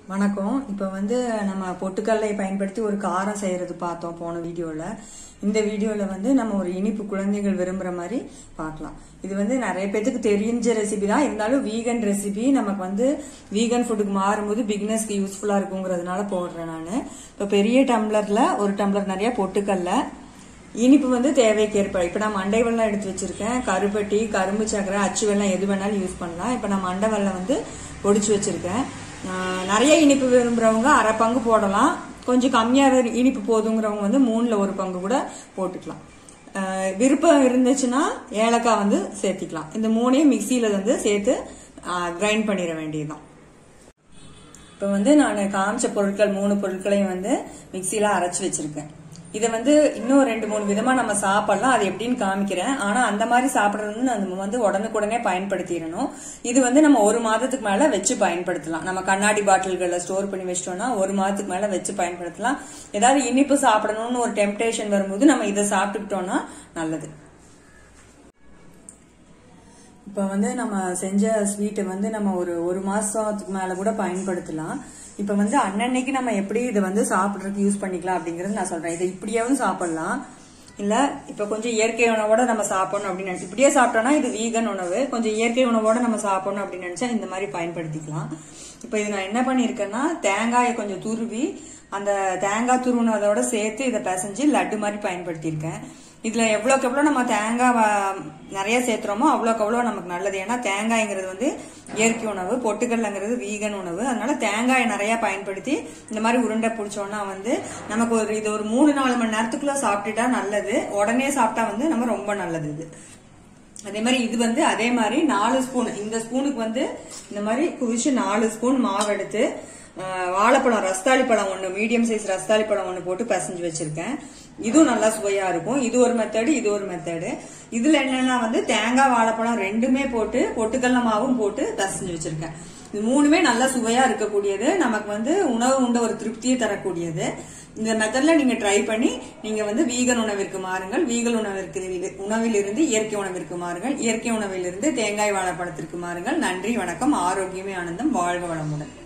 வணக்கம் இப்போ வந்து நம்ம பொட்டுக்கல்லை பயன்படுத்தி ஒரு காரம் செய்யறது பார்த்தோம் போன வீடியோவில் இந்த வீடியோவில் வந்து நம்ம ஒரு இனிப்பு குழந்தைகள் விரும்புகிற மாதிரி பார்க்கலாம் இது வந்து நிறைய பேத்துக்கு தெரிஞ்ச ரெசிபி தான் இருந்தாலும் வீகன் ரெசிபி நமக்கு வந்து வீகன் ஃபுட்டுக்கு மாறும்போது பிகினர்ஸ்க்கு யூஸ்ஃபுல்லாக இருக்குங்கிறதுனால போடுறேன் நான் இப்போ பெரிய டம்ளரில் ஒரு டம்ளர் நிறைய பொட்டுக்கல்ல இனிப்பு வந்து தேவைக்கேற்ப இப்போ நான் மண்டை வெள்ளம் எடுத்து வச்சிருக்கேன் கருப்பட்டி கரும்பு சக்கரை அச்சு வெள்ளம் எது வேணாலும் யூஸ் பண்ணலாம் இப்போ நான் மண்டை வெள்ளம் வந்து ஒடிச்சு வச்சிருக்கேன் ஆஹ் நிறைய இனிப்பு விரும்புறவங்க அரை பங்கு போடலாம் கொஞ்சம் கம்மியாக இனிப்பு போதுங்கிறவங்க வந்து மூணுல ஒரு பங்கு கூட போட்டுக்கலாம் ஆஹ் விருப்பம் இருந்துச்சுன்னா ஏலக்காய் வந்து சேர்த்திக்கலாம் இந்த மூணையும் மிக்சியில வந்து சேர்த்து கிரைண்ட் பண்ணிட வேண்டியதுதான் இப்போ வந்து நான் காமிச்ச பொருட்கள் மூணு பொருட்களையும் வந்து மிக்சியில அரைச்சு வச்சிருக்கேன் இதை வந்து இன்னும் ரெண்டு மூணு விதமா நம்ம சாப்பிடலாம் அது எப்படின்னு காமிக்கிறேன் ஆனா அந்த மாதிரி சாப்பிடுறது வந்து நம்ம வந்து உடனுக்குடனே பயன்படுத்திடணும் இது வந்து நம்ம ஒரு மாதத்துக்கு மேல வச்சு பயன்படுத்தலாம் நம்ம கண்ணாடி பாட்டில்களை ஸ்டோர் பண்ணி வச்சிட்டோம்னா ஒரு மாதத்துக்கு மேல வச்சு பயன்படுத்தலாம் ஏதாவது இனிப்பு சாப்பிடணும்னு ஒரு டெம்டேஷன் வரும்போது நம்ம இதை சாப்பிட்டுக்கிட்டோம்னா நல்லது இப்போ வந்து நம்ம செஞ்ச ஸ்வீட்டை வந்து நம்ம ஒரு ஒரு மாசத்துக்கு மேல கூட பயன்படுத்தலாம் இப்போ வந்து அன்னன்னைக்கு நம்ம எப்படி இதை வந்து சாப்பிட்றதுக்கு யூஸ் பண்ணிக்கலாம் அப்படிங்கறது நான் சொல்றேன் இதை இப்படியாவும் சாப்பிடலாம் இல்ல இப்ப கொஞ்சம் இயற்கை உணவோட நம்ம சாப்பிடணும் அப்படின்னு நினைச்சு இப்படியே சாப்பிட்டோம்னா இது வீகன் உணவு கொஞ்சம் இயற்கை உணவோட நம்ம சாப்பிடணும் அப்படின்னு நினைச்சா இந்த மாதிரி பயன்படுத்திக்கலாம் இப்போ இது நான் என்ன பண்ணிருக்கேன்னா தேங்காயை கொஞ்சம் துருவி அந்த தேங்காய் துருவினதோட சேர்த்து இதை பிசைஞ்சு லட்டு மாதிரி பயன்படுத்தியிருக்கேன் இதுல எவ்வளோக்கு எவ்வளோ நம்ம தேங்காய் வ- நிறைய சேர்த்துறோமோ அவ்வளோக்கு அவ்வளோ நமக்கு நல்லது ஏன்னா தேங்காய்ங்கிறது வந்து இயற்கை உணவு பொட்டுக்கடலைங்கிறது வீகன் உணவு அதனால தேங்காயை நிறைய பயன்படுத்தி இந்த மாதிரி உருண்டை பிடிச்சோம்னா வந்து நமக்கு ஒரு இது ஒரு மூணு நாலு மணி நேரத்துக்குள்ள சாப்பிட்டுட்டா நல்லது உடனே சாப்பிட்டா வந்து நம்ம ரொம்ப நல்லது இது அதே மாதிரி இது வந்து அதே மாதிரி நாலு ஸ்பூன் இந்த ஸ்பூனுக்கு வந்து இந்த மாதிரி குவிச்சு நாலு ஸ்பூன் மாவு எடுத்து ஆஹ், வாழைப்பழம் ரஸ்தாளி பழம் ஒன்று மீடியம் சைஸ் ரஸ்தாளி பழம் ஒன்று போட்டு பிசைஞ்சு வச்சிருக்கேன் இதுவும் நல்லா சுவையா இருக்கும் இது ஒரு மெத்தடு இது ஒரு மெத்தடு இதுல என்னன்னா வந்து தேங்காய் வாழைப்பழம் ரெண்டுமே போட்டு பொட்டுக்கடல மாவும் போட்டு பிசைஞ்சு வச்சிருக்கேன் இது மூணுமே நல்லா சுவையா இருக்கக்கூடியது நமக்கு வந்து உணவு உண்ட ஒரு திருப்தியை தரக்கூடியது இந்த மெத்தட்ல நீங்க ட்ரை பண்ணி நீங்க வந்து வீகன் உணவிற்கு மாறுங்கள் வீகல் உணவிற்கு உணவிலிருந்து இயற்கை உணவிற்கு மாறுங்கள் இயற்கை உணவிலிருந்து தேங்காய் வாழைப்பழத்திற்கு மாறுங்கள் நன்றி வணக்கம் ஆரோக்கியமே ஆனந்தம் வாழ்க வளமுடன்